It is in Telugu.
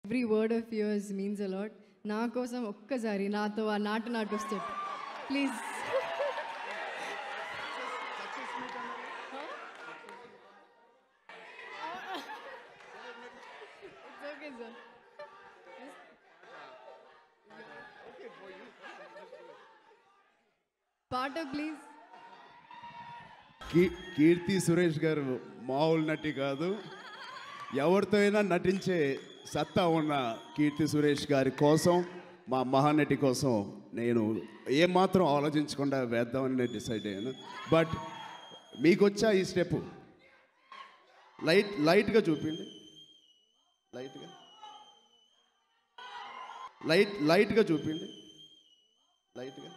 every word of yours means a lot నా కోసం ఒక్కసారి నాతో ఆ Naatu Naatu step please okay sir పాట ప్లీజ్ కీ కీర్తి సురేష్ గారు మామూలు నటి కాదు ఎవరితో అయినా నటించే సత్తా ఉన్న కీర్తి సురేష్ గారి కోసం మా మహానటి కోసం నేను ఏమాత్రం ఆలోచించకుండా వేద్దామని నేను డిసైడ్ అయ్యాను బట్ మీకు వచ్చా ఈ స్టెప్ లైట్ లైట్గా చూపిండి లైట్గా లైట్ లైట్గా చూపిండి లైట్గా